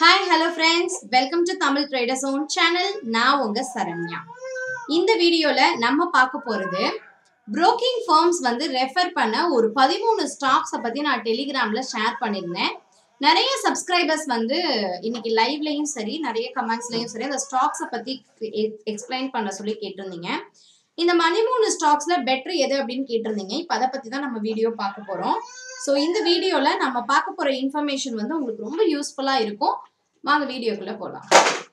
hi hello friends welcome to Tamil traders own channel நான் உங்க சரண்யா இந்த வீடியோல நம்ம பார்க்க போறது broking firms வந்து ரெஃபர் பண்ண ஒரு பதிமூணு ஸ்டாக்ஸை பத்தி நான் டெலிகிராம்ல ஷேர் பண்ணியிருந்தேன் நிறைய சப்ஸ்கிரைபர்ஸ் வந்து இன்னைக்கு லைவ்லயும் சரி நிறைய கமெண்ட்ஸ்லயும் சரி அந்த ஸ்டாக்ஸை பத்தி எக்ஸ்பிளைன் பண்ண சொல்லி கேட்டிருந்தீங்க இந்த பதிமூணு ஸ்டாக்ஸ்ல பெட்டர் எது அப்படின்னு கேட்டிருந்தீங்க இப்போ அதை பத்தி தான் நம்ம வீடியோ பார்க்க போறோம் ஸோ இந்த வீடியோல நம்ம பார்க்க போற இன்ஃபர்மேஷன் வந்து உங்களுக்கு ரொம்ப யூஸ்ஃபுல்லா இருக்கும் வாங்க வீடியோக்குள்ள போகலாம்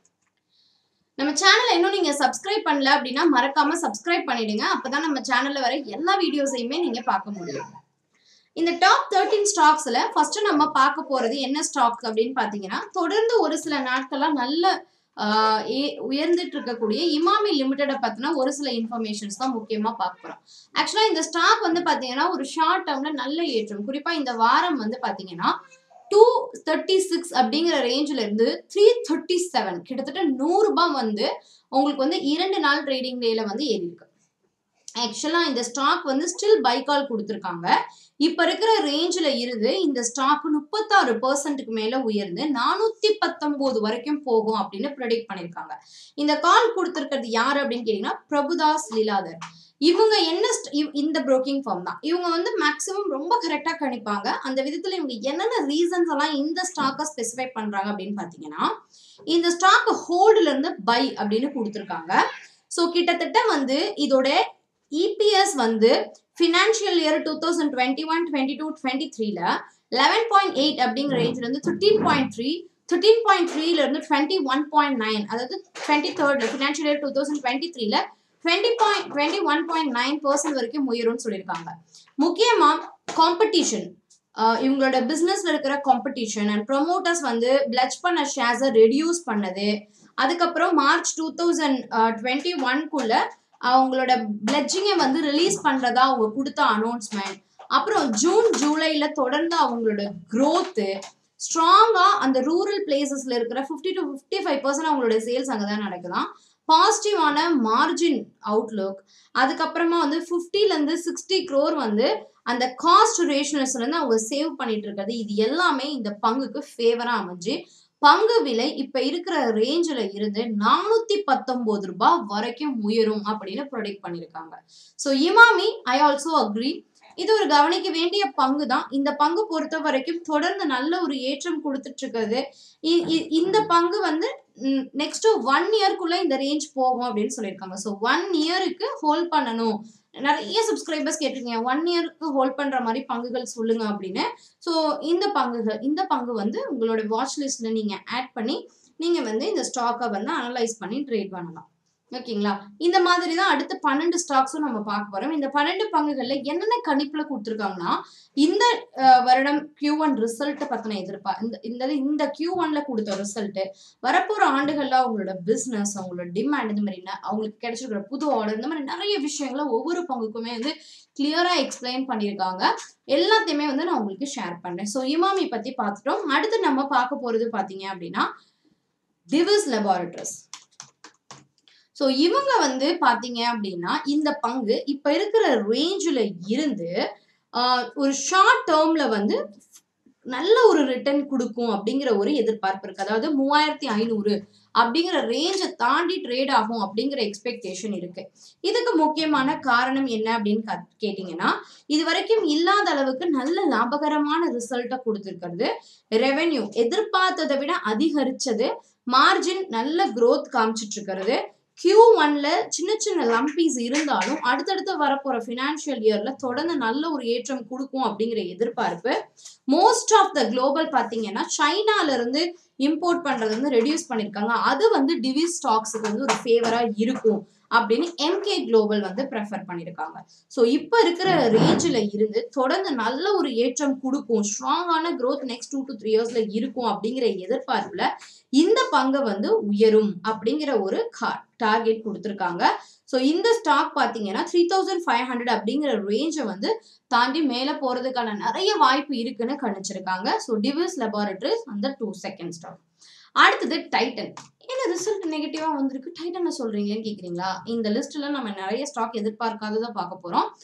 நம்ம சேனலை இன்னும் நீங்க சப்ஸ்கிரைப் பண்ணல அப்படின்னா மறக்காம சப்ஸ்கிரைப் பண்ணிடுங்க அப்பதான் நம்ம சேனல்ல வர எல்லா வீடியோஸையுமே நீங்க பார்க்க முடியும் இந்த டாப் தேர்ட்டீன் ஸ்டாக்ஸ்ல ஃபர்ஸ்ட் நம்ம பார்க்க போறது என்ன ஸ்டாக் அப்படின்னு பாத்தீங்கன்னா தொடர்ந்து ஒரு சில நாட்களா நல்ல ஆஹ் ஏ- உயர்ந்துட்டு இருக்கக்கூடிய இமாமி லிமிடெட பத்தின ஒரு சில இன்ஃபர்மேஷன்ஸ் தான் முக்கியமா பார்க்க போறோம் ஆக்சுவலா இந்த ஸ்டாக் வந்து பாத்தீங்கன்னா ஒரு ஷார்ட் டேர்ம்ல நல்ல ஏற்றம் குறிப்பா இந்த வாரம் வந்து பாத்தீங்கன்னா டூ தேர்ட்டி சிக்ஸ் அப்படிங்கிற ரேஞ்சில் இருந்து த்ரீ தேர்ட்டி செவன் கிட்டத்தட்ட நூறு ரூபாய் வந்து உங்களுக்கு வந்து இரண்டு நாள் ட்ரேடிங் டேல வந்து ஏறி இருக்கு ஆக்சுவலா இந்த ஸ்டாக் வந்து ஸ்டில் பைக்கால் கொடுத்துருக்காங்க இப்ப இருக்கிற ரேஞ்சில் இருந்து இந்த ஸ்டாக் முப்பத்தாறு பர்சன்ட்டுக்கு மேல உயர்ந்து நானூத்தி பத்தொன்பது வரைக்கும் போகும் அப்படின்னு ப்ரெடிக்ட் பண்ணிருக்காங்க இந்த கால் கொடுத்துருக்கிறது யாரு அப்படின்னு கேட்டீங்கன்னா பிரபுதாஸ் லீலாதர் இவங்க என்ன st- இவ்- இந்த broking firm தான் இவங்க வந்து மேக்ஸிமம் ரொம்ப கரெக்டா கணிப்பாங்க அந்த விதத்துல இவங்க என்னென்ன ரீசன்ஸ் எல்லாம் இந்த ஸ்டாக்கை ஸ்பெசிஃபை பண்றாங்க அப்படின்னு பாத்தீங்கன்னா இந்த ஸ்டாக் ஹோல்டுல இருந்து பை அப்படின்னு கொடுத்துருக்காங்க ஸோ கிட்டத்தட்ட வந்து இதோட இபிஎஸ் வந்து financial year two thousand twenty one twenty two twenty த்ரீல லெவன் பாயிண்ட் எயிட் அப்படிங்கிற ரேஞ்சில் இருந்து thirteen point three thirteen point த்ரீல இருந்து டுவெண்ட்டி ஒன் பாயிண்ட் நைன் அதாவது twenty third financial year two thousand twenty த்ரீல twenty point twenty one point nine percent வரைக்கும் உயரும்னு சொல்லியிருக்காங்க முக்கியமா காம்படிஷன் இவங்களோட பிசினஸ்ல இருக்கிற காம்படிஷன் அண்ட் ப்ரொமோட்டர்ஸ் வந்து பிளச் பண்ண ஷேர்ஸை ரெடியூஸ் பண்ணது அதுக்கப்புறம் மார்ச் டூ தௌசண்ட் டுவெண்ட்டி ஒன்குள்ள அவங்களோட பிளட்ஜிங்கை வந்து ரிலீஸ் பண்றதா அவங்க கொடுத்த அனௌன்ஸ்மெண்ட் அப்புறம் ஜூன் ஜூலைல தொடர்ந்து அவங்களோட growth ஸ்ட்ராங்கா அந்த ரூரல் பிளேசஸ்ல இருக்கிற fifty to fifty five percent அவங்களோட சேல்ஸ் அங்கே தான் நடக்குதாம் பாசிட்டிவான மார்ஜின் அவுட்லுக் அதுக்கப்புறமா வந்து 50 ல இருந்து சிக்ஸ்டி க்ரோர் வந்து அந்த காஸ்ட் ரேஷனஸ்ல இருந்து அவங்க சேவ் பண்ணிட்டு இருக்கிறது இது எல்லாமே இந்த பங்குக்கு ஃபேவரா அமைஞ்சு பங்கு விலை இப்ப இருக்கிற ரேஞ்சில் இருந்து நானூத்தி பத்தொன்பது ரூபாய் வரைக்கும் உயரும் அப்படின்னு ப்ரொடிக்ட் பண்ணிருக்காங்க so Emami I also agree இது ஒரு கவனிக்க வேண்டிய பங்கு தான் இந்த பங்கு பொறுத்த வரைக்கும் தொடர்ந்து நல்ல ஒரு ஏற்றம் கொடுத்துட்டு இருக்கிறது இ- இ- இந்த பங்கு வந்து நெக்ஸ்ட் ஒன் இயர்க்குள்ள இந்த ரேஞ்ச் போகும் அப்படின்னு சொல்லியிருக்காங்க ஸோ ஒன் இயருக்கு ஹோல்ட் பண்ணணும் நிறைய சப்ஸ்கிரைபர்ஸ் கேட்டிருக்கீங்க ஒன் இயருக்கு ஹோல்ட் பண்ற மாதிரி பங்குகள் சொல்லுங்க அப்படின்னு ஸோ இந்த பங்குகள் இந்த பங்கு வந்து உங்களோட வாட்ச் லிஸ்ட்ல நீங்க ஆட் பண்ணி நீங்க வந்து இந்த ஸ்டாக்கை வந்து அனலைஸ் பண்ணி ட்ரேட் பண்ணலாம் ஓகேங்களா இந்த மாதிரி தான் அடுத்த பன்னெண்டு ஸ்டாக்ஸும் நம்ம பார்க்க போறோம் இந்த பன்னெண்டு பங்குகள்ல என்னென்ன கணிப்புல கொடுத்துருக்காங்கன்னா இந்த அஹ், வருடம் Q1 ஒன் ரிசல்ட் பத்தின எதிர்ப்பா இந்த இந்த இந்த Q1 ஒன்ல கொடுத்த ரிசல்ட் வரப்போற ஆண்டுகள்ல அவங்களோட பிசினஸ் அவங்களோட டிமாண்ட் இந்த மாதிரி ந- அவங்களுக்கு கிடைச்சிருக்கிற புது ஆர்டர் இந்த மாதிரி நிறைய விஷயங்களை ஒவ்வொரு பங்குக்குமே வந்து கிளியரா எக்ஸ்பிளைன் பண்ணியிருக்காங்க எல்லாத்தையுமே வந்து நான் உங்களுக்கு ஷேர் பண்றேன் ஸோ இமாமி பத்தி பார்த்துட்டோம் அடுத்து நம்ம பார்க்க போறது பாத்தீங்க அப்படின்னா டிவிஸ் லெபார்டரிஸ் ஸோ இவங்க வந்து பாத்தீங்க அப்படின்னா இந்த பங்கு இப்ப இருக்கிற ரேஞ்சில் இருந்து ஆஹ், ஒரு ஷார்ட் டேர்ம்ல வந்து நல்ல ஒரு ரிட்டர்ன் கொடுக்கும் அப்படிங்கிற ஒரு எதிர்பார்ப்பு இருக்கு அதாவது மூவாயிரத்தி ஐநூறு அப்படிங்கிற ரேஞ்சை தாண்டி ட்ரேட் ஆகும் அப்படிங்கிற எக்ஸ்பெக்டேஷன் இருக்கு இதுக்கு முக்கியமான காரணம் என்ன அப்படின்னு கா- கேட்டிங்கன்னா இது வரைக்கும் இல்லாத அளவுக்கு நல்ல லாபகரமான ரிசல்ட்டை கொடுத்துருக்கிறது ரெவென்யூ எதிர்பார்த்ததை விட அதிகரிச்சது மார்ஜின் நல்ல growth காமிச்சிட்டு இருக்கிறது Q ஒன்ல சின்ன சின்ன லம்பீஸ் இருந்தாலும் அடுத்தடுத்து வரப்போற ஃபினான்ஷியல் இயர்ல தொடர்ந்து நல்ல ஒரு ஏற்றம் கொடுக்கும் அப்படிங்கிற எதிர்பார்ப்பு மோஸ்ட் ஆஃப் த குளோபல் பாத்தீங்கன்னா சைனால இருந்து இம்போர்ட் பண்றது வந்து ரெடியூஸ் பண்ணிருக்காங்க அது வந்து டிவிஸ் ஸ்டாக்ஸுக்கு வந்து ஒரு ஃபேவரா இருக்கும் அப்படின்னு எம்கே குளோபல் வந்து ப்ரெஃபர் பண்ணியிருக்காங்க ஸோ இப்போ இருக்கிற ரேஞ்சில் இருந்து தொடர்ந்து நல்ல ஒரு ஏற்றம் கொடுக்கும் ஸ்ட்ராங்கான growth next two to three இயர்ஸ்ல இருக்கும் அப்படிங்கிற எதிர்பார்ப்புல இந்த பங்கை வந்து உயரும் அப்படிங்கிற ஒரு டார்கெட் கொடுத்துருக்காங்க ஸோ இந்த ஸ்டாக் பார்த்தீங்கன்னா த்ரீ தௌசண்ட் ஃபைவ் ஹண்ட்ரட் அப்படிங்கிற ரேஞ்சை வந்து தாண்டி மேலே போகிறதுக்கான நிறைய வாய்ப்பு இருக்குன்னு கணிச்சிருக்காங்க ஸோ டிவிஸ் லெபார்டரிஸ் அந்த டூ செகண்ட் ஸ்டாக் அடுத்தது டைட்டன் என்ன ரிசல்ட் நெகட்டிவா வந்திருக்கு டைட்டனை சொல்றீங்களேன்னு கேக்குறீங்களா இந்த லிஸ்ட்ல நம்ம நிறைய ஸ்டாக் எதிர்பார்க்காததை பார்க்க போறோம்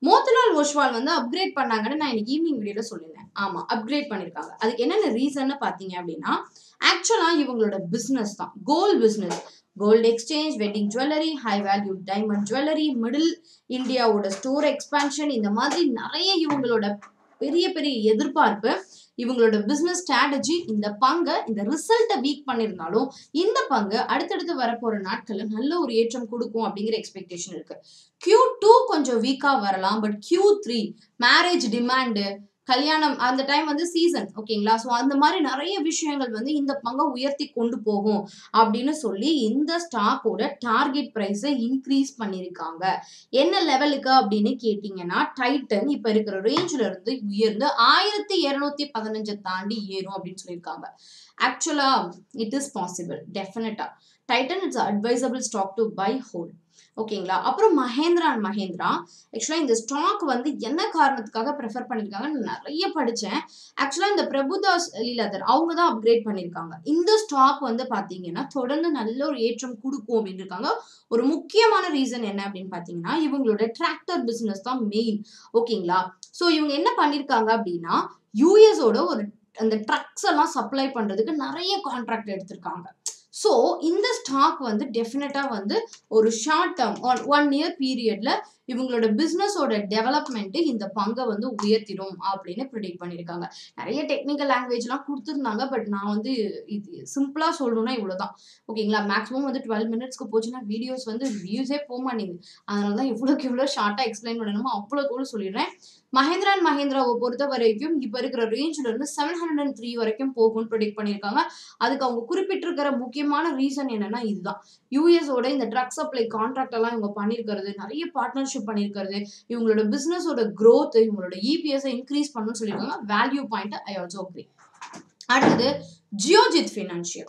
மோத்திலால் ஓஷ்வால் வந்து அப்கிரேட் பண்ணாங்கன்னு நான் இன்னைக்கு ஈவினிங் வீடியோல சொல்லியிருந்தேன் ஆமா அப்கிரேட் பண்ணிருக்காங்க அதுக்கு என்னென்ன ரீசன்னு பாத்தீங்க அப்படின்னா ஆக்சுவலா இவங்களோட பிசினஸ் தான் gold business gold exchange wedding jewellery high value diamond jewellery middle இந்தியாவோட ஸ்டோர் எக்ஸ்பான்ஷன் இந்த மாதிரி நிறைய இவங்களோட பெரிய பெரிய எதிர்பார்ப்பு இவங்களோட பிசினஸ் ஸ்ட்ராட்டஜி இந்த பங்கை இந்த ரிசல்ட்டை வீக் பண்ணியிருந்தாலும் இந்த பங்கு அடுத்தடுத்து வரப்போற நாட்கள்ல நல்ல ஒரு ஏற்றம் கொடுக்கும் அப்படிங்கிற எக்ஸ்பெக்டேஷன் இருக்கு கியூ டூ கொஞ்சம் வீக்கா வரலாம் but Q three marriage demand கல்யாணம் அந்த டைம் வந்து சீசன் ஓகேங்களா ஸோ அந்த மாதிரி நிறைய விஷயங்கள் வந்து இந்த பங்கை உயர்த்தி கொண்டு போகும் அப்படின்னு சொல்லி இந்த ஸ்டாக்கோட டார்கெட் ப்ரைஸை இன்க்ரீஸ் பண்ணியிருக்காங்க என்ன லெவலுக்கு அப்படின்னு கேட்டிங்கன்னா டைட்டன் இப்போ இருக்கிற ரேஞ்சில் இருந்து உயர்ந்து ஆயிரத்தி இரநூத்தி பதினஞ்சை தாண்டி ஏறும் அப்படின்னு சொல்லியிருக்காங்க ஆக்சுவலா இட் இஸ் பாசிபிள் டெஃபினட்டா Titan it's advisable stock to buy hold ஓகேங்களா அப்புறம் மஹேந்திரா அண்ட் மஹேந்திரா ஆக்சுவலாக இந்த ஸ்டாக் வந்து என்ன காரணத்துக்காக ப்ரிஃபர் பண்ணியிருக்காங்கன்னு நிறைய படித்தேன் ஆக்சுவலாக இந்த பிரபுதாஸ் லீலாதர் அவங்க தான் அப்கிரேட் பண்ணியிருக்காங்க இந்த ஸ்டாக் வந்து பார்த்தீங்கன்னா தொடர்ந்து நல்ல ஒரு ஏற்றம் கொடுக்கும் அப்படின்னு இருக்காங்க ஒரு முக்கியமான ரீசன் என்ன அப்படின்னு பார்த்தீங்கன்னா இவங்களோட டிராக்டர் பிஸ்னஸ் தான் மெயின் ஓகேங்களா ஸோ இவங்க என்ன பண்ணியிருக்காங்க அப்படின்னா யூஎஸோட ஒரு அந்த ட்ரக்ஸ் எல்லாம் சப்ளை பண்ணுறதுக்கு நிறைய கான்ட்ராக்ட் எடுத்திருக்காங்க ஸோ இந்த ஸ்டாக் வந்து டெஃபினட்டாக வந்து ஒரு short term one one year பீரியட்ல இவங்களோட பிஸ்னஸோட டெவலப்மெண்ட்டு இந்த பங்கை வந்து உயர்த்திடும் அப்படின்னு ப்ரிடிக்ட் பண்ணியிருக்காங்க நிறைய டெக்னிக்கல் லாங்குவேஜ்லாம் கொடுத்துருந்தாங்க பட் நான் வந்து இது சிம்பிளாக சொல்லணும்னா இவ்வளோதான் ஓகேங்களா மேக்ஸிமம் வந்து டுவெல் மினிட்ஸ்க்கு போச்சுன்னா வீடியோஸ் வந்து வியூஸே போக மாட்டேங்குது அதனால தான் இவ்வளோக்கு இவ்வளோ ஷார்ட்டாக எக்ஸ்பிளைன் பண்ணணுமோ அவ்வளோக்கு கூட சொல்லிடுறேன் மஹேந்திரா அண்ட் மஹேந்திராவை பொறுத்த வரைக்கும் இப்போ இருக்கிற ரேஞ்சில் இருந்து செவன் ஹண்ட்ரட் அண்ட் த்ரீ வரைக்கும் போகும்னு ப்ரொடிக்ட் பண்ணியிருக்காங்க அதுக்கு அவங்க குறிப்பிட்டிருக்கிற முக்கியமான ரீசன் என்னன்னா இதுதான் யூஎஸோட இந்த ட்ரக் சப்ளை கான்ட்ராக்ட் எல்லாம் இவங்க பண்ணியிருக்கிறது நிறைய பார்ட்னர்ஷிப் பண்ணியிருக்கிறது இவங்களோட பிஸ்னஸோட க்ரோத் இவங்களோட இபிஎஸ் இன்க்ரீஸ் பண்ணணும்னு சொல்லியிருக்காங்க value point I also agree அடுத்தது ஜியோஜித் ஃபினான்ஷியல்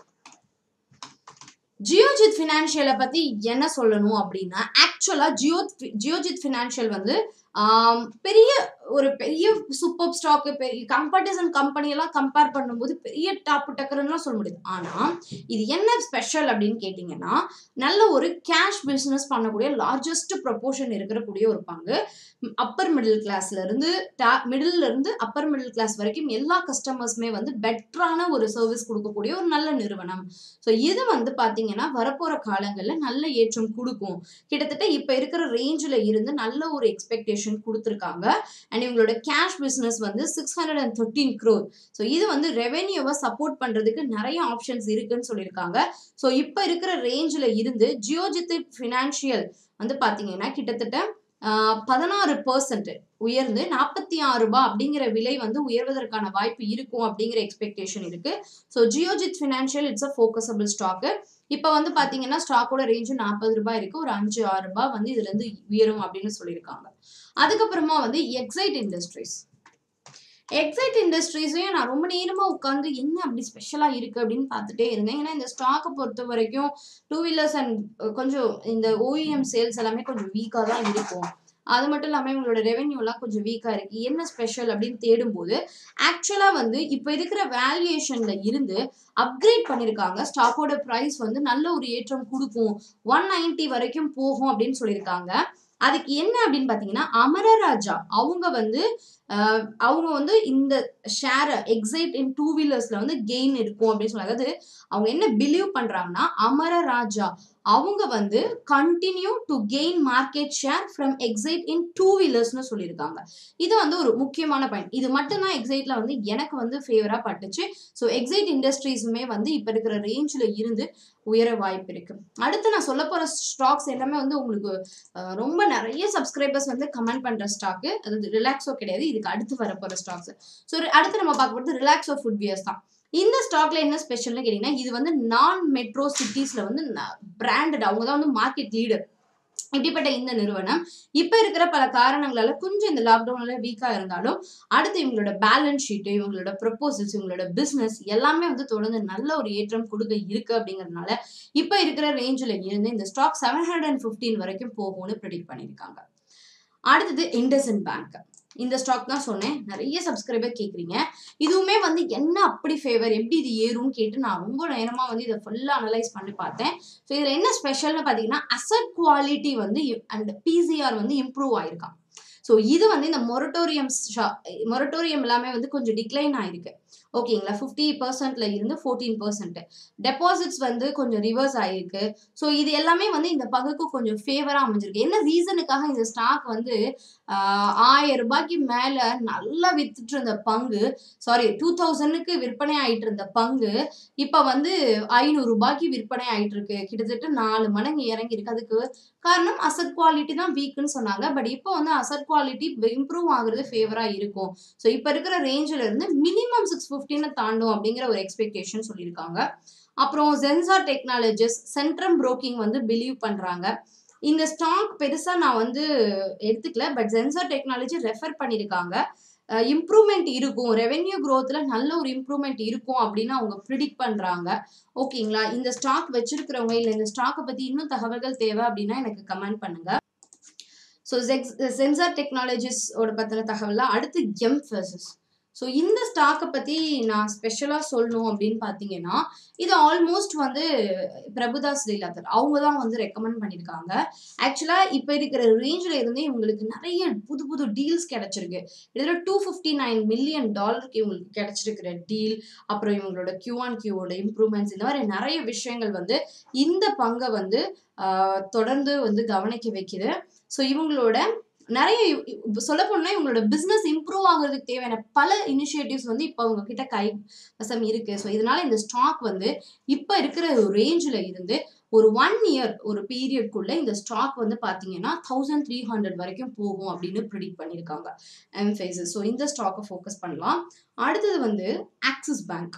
ஜியோஜித் ஃபினான்ஷியலை பத்தி என்ன சொல்லணும் அப்படின்னா ஆக்சுவலா ஜியோ ஜியோஜித் ஃபினான்ஷியல் வந்து பெரிய ஒரு பெரிய சூப்பர் ஸ்டாக்கு பெரிய கம்படிசன் கம்பெனி எல்லாம் கம்பேர் பண்ணும்போது பெரிய டாப்பு டக்கர்லாம் சொல்ல முடியாது ஆனா இது என்ன ஸ்பெஷல் அப்படின்னு கேட்டிங்கன்னா நல்ல ஒரு கேஷ் பிஸ்னஸ் பண்ணக்கூடிய லார்ஜஸ்ட் ப்ரொபோர்ஷன் இருக்கக்கூடிய ஒரு பங்கு அப்பர் மிடில் கிளாஸ்ல இருந்து மிடில்ல இருந்து அப்பர் மிடில் கிளாஸ் வரைக்கும் எல்லா கஸ்டமர்ஸுமே வந்து பெட்டரான ஒரு சர்வீஸ் கொடுக்கக்கூடிய ஒரு நல்ல நிறுவனம் ஸோ இது வந்து பாத்தீங்கன்னா வரப்போற காலங்களில் நல்ல ஏற்றம் கொடுக்கும் கிட்டத்தட்ட இப்ப இருக்கிற ரேஞ்சில் இருந்து நல்ல ஒரு எக்ஸ்பெக்டேஷன் கொடுத்துருக்காங்க அண்ட் இவங்களோட கேஷ் பிஸ்னஸ் வந்து six hundred and thirteen crore so இது வந்து ரெவென்யூவை சப்போர்ட் பண்ணுறதுக்கு நிறைய ஆப்ஷன்ஸ் இருக்குன்னு சொல்லியிருக்காங்க ஸோ இப்போ இருக்கிற ரேஞ்சில் இருந்து ஜியோஜித்திக் ஃபினான்ஷியல் வந்து பார்த்தீங்கன்னா கிட்டத்தட்ட பதினாறு பர்சன்ட் உயர்ந்து நாற்பத்தி ஆறு ரூபாய் அப்படிங்கிற விலை வந்து உயர்வதற்கான வாய்ப்பு இருக்கும் அப்படிங்கிற எக்ஸ்பெக்டேஷன் இருக்கு so Geojit financial it's a focusable stock இப்போ வந்து பார்த்தீங்கன்னா ஸ்டாக்கோட ரேஞ்சு நாற்பது ரூபாய் இருக்கு ஒரு அஞ்சு ஆறு ரூபாய் வந்து இதுல இருந்து உயரும் அப்படின்னு சொல்லியிருக்காங்க அதுக்கப்புறமா வந்து எக்ஸைட் இண்டஸ்ட்ரீஸ் எக்ஸைட் இண்டஸ்ட்ரீஸையும் நான் ரொம்ப நேரமா உட்காந்து என்ன அப்படி ஸ்பெஷலா இருக்கு அப்படின்னு பார்த்துட்டே இருந்தேன் ஏன்னா இந்த ஸ்டாக்கை பொறுத்த வரைக்கும் டூ வீலர்ஸ் அண்ட் கொஞ்சம் இந்த ஓஇஎம் சேல்ஸ் எல்லாமே கொஞ்சம் வீக்காக தான் இருக்கும் அது மட்டும் இல்லாமல் இவங்களோட ரெவென்யூலாம் கொஞ்சம் வீக்காக இருக்கு என்ன ஸ்பெஷல் அப்படின்னு தேடும்போது ஆக்சுவலாக வந்து இப்போ இருக்கிற வேல்யூவேஷன்ல இருந்து அப்கிரேட் பண்ணியிருக்காங்க ஸ்டாக்கோட ப்ரைஸ் வந்து நல்ல ஒரு ஏற்றம் கொடுக்கும் ஒன் நைன்டி வரைக்கும் போகும் அப்படின்னு சொல்லியிருக்காங்க அதுக்கு என்ன அப்படின்னு பார்த்தீங்கன்னா அமரராஜா அவங்க வந்து அவங்க வந்து இந்த ஷேரை எக்ஸைட் இன் டூ வீலர்ஸ்ல வந்து கெயின் இருக்கும் அப்படின்னு சொல்லி அதாவது அவங்க என்ன பிலீவ் பண்றாங்கன்னா அமரராஜா அவங்க வந்து continue to gain market share from excite in two வீலர்ஸ்னு சொல்லியிருக்காங்க இது வந்து ஒரு முக்கியமான பாயிண்ட் இது மட்டும்தான் எக்ஸைட்ல வந்து எனக்கு வந்து ஃபேவரா பட்டுச்சு ஸோ எக்ஸைட் இண்டஸ்ட்ரீஸுமே வந்து இப்போ இருக்கிற ரேஞ்சில் இருந்து உயர வாய்ப்பு இருக்கு அடுத்து நான் சொல்ல போற ஸ்டாக்ஸ் எல்லாமே வந்து உங்களுக்கு ரொம்ப நிறைய சப்ஸ்கிரைபர்ஸ் வந்து கமெண்ட் பண்ற ஸ்டாக்கு அது ரிலாக்ஸோ கிடையாது இதுக்கு அடுத்து வர போற ஸ்டாக்ஸ் ஸோ அடுத்து நம்ம பார்க்க போகிறது ரிலாக்ஸோ ஃபுட் வியர்ஸ் தான் இந்த ஸ்டாக்ல என்ன ஸ்பெஷல்னு கேட்டீங்கன்னா இது வந்து நான் மெட்ரோ சிட்டிஸ்ல வந்து பிராண்டட் அவங்க தான் வந்து மார்க்கெட் லீடர் இப்படிப்பட்ட இந்த நிறுவனம் இப்ப இருக்கிற பல காரணங்களால கொஞ்சம் இந்த லாக்டவுன்ல வீக்கா இருந்தாலும் அடுத்து இவங்களோட பேலன்ஸ் ஷீட் இவங்களோட ப்ரொபோசல்ஸ் இவங்களோட பிசினஸ் எல்லாமே வந்து தொடர்ந்து நல்ல ஒரு ஏற்றம் கொடுக்க இருக்கு அப்படிங்கறதுனால இப்ப இருக்கிற ரேஞ்சில் இருந்து இந்த stock seven hundred and fifteen வரைக்கும் போகும்னு ப்ரெடிக்ட் பண்ணியிருக்காங்க அடுத்தது இண்டசன் பேங்க் இந்த ஸ்டாக் தான் சொன்னேன் நிறைய சப்ஸ்கிரைபர் கேட்குறீங்க இதுவுமே வந்து என்ன அப்படி ஃபேவர் எப்படி இது ஏறும்னு கேட்டு நான் ரொம்ப நேரமாக வந்து இதை ஃபுல்லாக அனலைஸ் பண்ணி பார்த்தேன் ஸோ இதில் என்ன ஸ்பெஷல்னு பார்த்தீங்கன்னா அசட் குவாலிட்டி வந்து அண்ட் பிசிஆர் வந்து இம்ப்ரூவ் ஆயிருக்கான் ஸோ இது வந்து இந்த மொரட்டோரியம் மொரட்டோரியம் எல்லாமே வந்து கொஞ்சம் டிக்ளைன் ஆயிருக்கு ஓகேங்களா ஃபிஃப்டி பர்சன்ட்ல இருந்து ஃபோர்டீன் பர்சன்ட் டெபாசிட்ஸ் வந்து கொஞ்சம் ரிவர்ஸ் ஆயிருக்கு ஸோ இது எல்லாமே வந்து இந்த பங்குக்கு கொஞ்சம் ஃபேவரா அமைஞ்சிருக்கு என்ன ரீசனுக்காக இந்த ஸ்டாக் வந்து ஆஹ், ஆயிரம் ரூபாய்க்கு மேல நல்லா வித்துட்டு இருந்த பங்கு சாரி டூ தௌசண்ட்க்கு விற்பனை ஆயிட்டு இருந்த பங்கு இப்ப வந்து ஐநூறு ரூபாய்க்கு விற்பனை ஆயிட்டு இருக்கு கிட்டத்தட்ட நாலு மடங்கு இறங்கி இருக்கு அதுக்கு காரணம் அசட் குவாலிட்டி தான் வீக்குன்னு சொன்னாங்க பட் இப்போ வந்து அசட் குவாலிட்டி இம்ப்ரூவ் ஆகுறது ஃபேவரா இருக்கும் ஸோ இப்போ இருக்கிற ரேஞ்சில் இருந்து மினிமம் சிக்ஸ் ஃபிஃப்டின்னு தாண்டும் அப்படிங்கிற ஒரு எக்ஸ்பெக்டேஷன் சொல்லியிருக்காங்க அப்புறம் ஜென்சா டெக்னாலஜிஸ் சென்ட்ரம் புரோக்கிங் வந்து பிலீவ் பண்றாங்க இந்த ஸ்டாக் பெருசா நான் வந்து எடுத்துக்கல பட் ஜென்சா டெக்னாலஜி ரெஃபர் பண்ணியிருக்காங்க இம்ப்ரூவ்மெண்ட் இருக்கும் ரெவென்யூ growthல நல்ல ஒரு இம்ப்ரூவ்மெண்ட் இருக்கும் அப்படின்னு அவங்க ப்ரிடிக்ட் பண்றாங்க ஓகேங்களா இந்த ஸ்டாக் வச்சிருக்கிறவங்க இல்ல இந்த ஸ்டாக்கை பத்தி இன்னும் தகவல்கள் தேவை அப்படின்னா எனக்கு கமெண்ட் பண்ணுங்க ஸோ சென்சார் டெக்னாலஜிஸோட பத்தின தகவலாம் அடுத்து எம்ஃபசிஸ் ஸோ இந்த ஸ்டாக்கை பத்தி நான் ஸ்பெஷலா சொல்லணும் அப்படின்னு பார்த்தீங்கன்னா இது ஆல்மோஸ்ட் வந்து பிரபுதாஸ் லீலாதர் அவங்க தான் வந்து ரெக்கமெண்ட் பண்ணியிருக்காங்க ஆக்சுவலா இப்போ இருக்கிற ரேஞ்சில் இருந்தே இவங்களுக்கு நிறைய புது புது டீல்ஸ் கிடைச்சிருக்கு இதில் டூ ஃபிஃப்டி நைன் மில்லியன் டாலருக்கு இவங்களுக்கு கிடைச்சிருக்கிற டீல் அப்புறம் இவங்களோட கியூ ஆன் கியூவோட இம்ப்ரூவ்மெண்ட்ஸ் இந்த மாதிரி நிறைய விஷயங்கள் வந்து இந்த பங்கை வந்து ஆஹ், தொடர்ந்து வந்து கவனிக்க வைக்குது ஸோ இவங்களோட நிறைய சொல்ல போனா இவங்களோட பிசினஸ் இம்ப்ரூவ் ஆகுறதுக்கு தேவையான பல இனிஷியேட்டிவ்ஸ் வந்து இப்போ அவங்க கிட்ட கை வசம் இருக்கு ஸோ இதனால இந்த ஸ்டாக் வந்து இப்போ இருக்கிற ஒரு ரேஞ்சில் இருந்து ஒரு ஒன் இயர் ஒரு பீரியட்குள்ள இந்த ஸ்டாக் வந்து பாத்தீங்கன்னா தௌசண்ட் த்ரீ ஹண்ட்ரட் வரைக்கும் போகும் அப்படின்னு ப்ரிடிக்ட் பண்ணியிருக்காங்க எம்ஃபேசஸ் ஸோ இந்த ஸ்டாக்கை ஃபோக்கஸ் பண்ணலாம் அடுத்தது வந்து ஆக்சிஸ் பேங்க்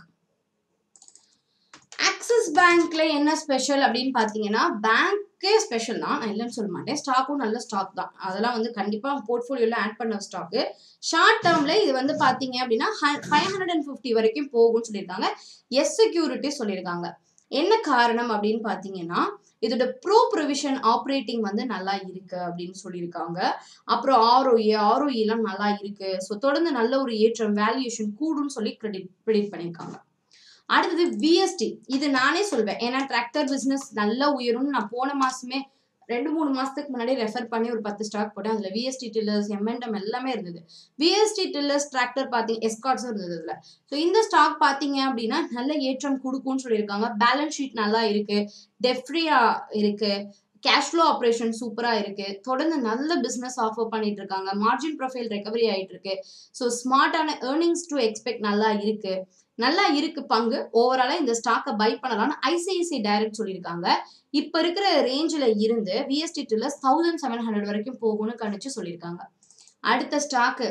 ஆக்சிஸ் பேங்க்ல என்ன ஸ்பெஷல் அப்படின்னு பார்த்தீங்கன்னா பேங்க்கே ஸ்பெஷல் தான் நான் இல்லைன்னு சொல்ல மாட்டேன் ஸ்டாக்கும் நல்ல ஸ்டாக் தான் அதெல்லாம் வந்து கண்டிப்பாக போர்ட்ஃபோலியோவில் ஆட் பண்ண ஸ்டாக்கு ஷார்ட் டேர்ம்ல இது வந்து பார்த்தீங்க அப்படின்னா ஃபைவ் ஹண்ட்ரட் அண்ட் ஃபிஃப்டி வரைக்கும் போகும்னு சொல்லியிருக்காங்க எஸ் செக்யூரிட்டி சொல்லியிருக்காங்க என்ன காரணம் அப்படின்னு பார்த்தீங்கன்னா இதோட ப்ரோ ப்ரொவிஷன் ஆப்ரேட்டிங் வந்து நல்லா இருக்கு அப்படின்னு சொல்லியிருக்காங்க அப்புறம் ஆர்ஓஏ ஆர்ஓஇலாம் நல்லா இருக்கு ஸோ தொடர்ந்து நல்ல ஒரு ஏற்றம் வேல்யூஷன் கூடும்னு சொல்லி கிரெடிட் ப்ரிடிக்ட் பண்ணியிருக்காங்க அடுத்தது விஎஸ்டி இது நானே சொல்வேன் ஏன்னா டிராக்டர் பிசினஸ் நல்லா உயரும்னு நான் போன மாசமே ரெண்டு மூணு மாசத்துக்கு முன்னாடி ரெஃபர் பண்ணி ஒரு பத்து ஸ்டாக் போட்டேன் அதுல விஎஸ்டி டில்லர்ஸ் எம்என்டம் எல்லாமே இருந்தது விஎஸ்டி டில்லர்ஸ் டிராக்டர் பார்த்தீங்க எஸ்காட்ஸும் இருந்தது இதுல ஸோ இந்த ஸ்டாக் பார்த்தீங்க அப்படின்னா நல்ல ஏற்றம் கொடுக்கும்னு சொல்லியிருக்காங்க பேலன்ஸ் ஷீட் நல்லா இருக்கு டெஃப்ரியா இருக்கு கேஷ் ஃப்ளோ ஆப்ரேஷன் சூப்பரா இருக்கு தொடர்ந்து நல்ல பிசினஸ் ஆஃபர் பண்ணிட்டு இருக்காங்க மார்ஜின் ப்ரொஃபைல் ரெக்கவரி ஆயிட்டு இருக்கு ஸோ ஸ்மார்ட்டான ஏர்னிங்ஸ் டு எக்ஸ்பெக்ட் நல்லா இருக்கு நல்லா இருக்கு பங்கு ஓவராலா இந்த ஸ்டாக்கை பை பண்ணலாம்னு ஐசிஐசி டைரக்ட் சொல்லியிருக்காங்க இப்ப இருக்கிற ரேஞ்சில் இருந்து VST tillers thousand seven hundred வரைக்கும் போகும்னு கணிச்சு சொல்லியிருக்காங்க அடுத்த ஸ்டாக்கு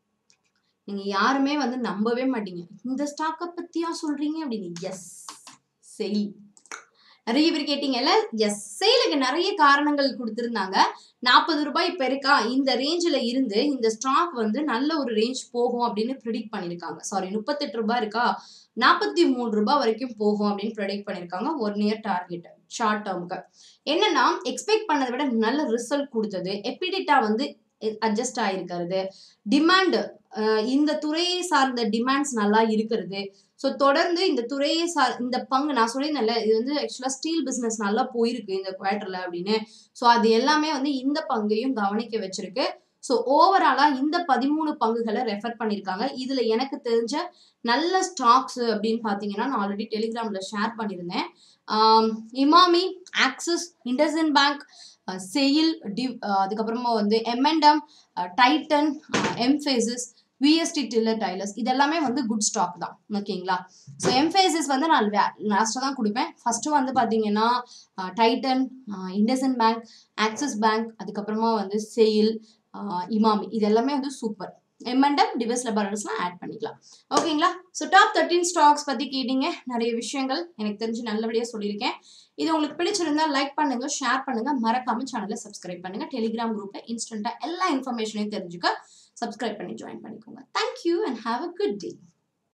நீங்க யாருமே வந்து நம்பவே மாட்டீங்க இந்த ஸ்டாக்கை பத்தியா சொல்றீங்க அப்படின்னு எஸ் செய் நிறைய பேர் கேட்டீங்கல்ல எஸ் செயலுக்கு நிறைய காரணங்கள் கொடுத்திருந்தாங்க நாற்பது ரூபாய் இப்ப இருக்கா இந்த ரேஞ்சில் இருந்து இந்த ஸ்டாக் வந்து நல்ல ஒரு ரேஞ்ச் போகும் அப்படின்னு ப்ரிடிக்ட் பண்ணியிருக்காங்க சாரி முப்பத்தெட்டு ரூபாய் இருக்கா நாற்பத்தி மூணு ரூபாய் வரைக்கும் போகும் அப்படின்னு ப்ரெடிக்ட் பண்ணியிருக்காங்க ஒன் இயர் டார்கெட் ஷார்ட் டேர்முக்கு என்னன்னா எக்ஸ்பெக்ட் பண்ணதை விட நல்ல ரிசல்ட் கொடுத்தது எப்பிடிட்டா வந்து அட்ஜஸ்ட் ஆயிருக்கிறது டிமாண்ட் இந்த துறையை சார்ந்த டிமாண்ட்ஸ் நல்லா இருக்கிறது ஸோ தொடர்ந்து இந்த துறையை சார் இந்த பங்கு நான் சொல்லியிருந்தேன்ல இது வந்து ஆக்சுவலாக ஸ்டீல் பிஸ்னஸ் நல்லா போயிருக்கு இந்த குவார்டரில் அப்படின்னு ஸோ அது எல்லாமே வந்து இந்த பங்கையும் கவனிக்க வச்சிருக்கு ஸோ ஓவராலாக இந்த பதிமூணு பங்குகளை ரெஃபர் பண்ணியிருக்காங்க இதில் எனக்கு தெரிஞ்ச நல்ல ஸ்டாக்ஸ் அப்படின்னு பார்த்தீங்கன்னா நான் ஆல்ரெடி டெலிகிராமில் ஷேர் பண்ணியிருந்தேன் ஆம், Emami Axis IndusInd bank SAIL டிவ் அதுக்கப்புறமா வந்து momentum Titan Mphasis VST tiller tillers இதெல்லாமே வந்து குட் ஸ்டாக் தான் ஓகேங்களா ஸோ எம்ஃபேசிஸ் வந்து நான் லாஸ்ட்டாக தான் கொடுப்பேன் ஃபர்ஸ்ட் வந்து பார்த்தீங்கன்னா Titan IndusInd bank Axis bank அதுக்கப்புறமா வந்து செயில் இமாமி இது எல்லாமே வந்து சூப்பர் எம்என்டம் டிவஸ் லெபார்டர்ஸ்லாம் ஆட் பண்ணிக்கலாம் ஓகேங்களா ஸோ டாப் தேர்ட்டின் ஸ்டாக்ஸ் பற்றி கேட்டீங்க நிறைய விஷயங்கள் எனக்கு தெரிஞ்சு நல்லபடியாக சொல்லியிருக்கேன் இது உங்களுக்கு பிடிச்சிருந்தா லைக் பண்ணுங்க ஷேர் பண்ணுங்க மறக்காம சேனலை சப்ஸ்கிரைப் பண்ணுங்க டெலிகிராம் குரூப்ல இன்ஸ்டன்டா எல்லா இன்ஃபர்மேஷனையும் தெரிஞ்சுக்க சப்ஸ்கிரைப் பண்ணி ஜாயின் பண்ணிக்கோங்க thank you and have a good day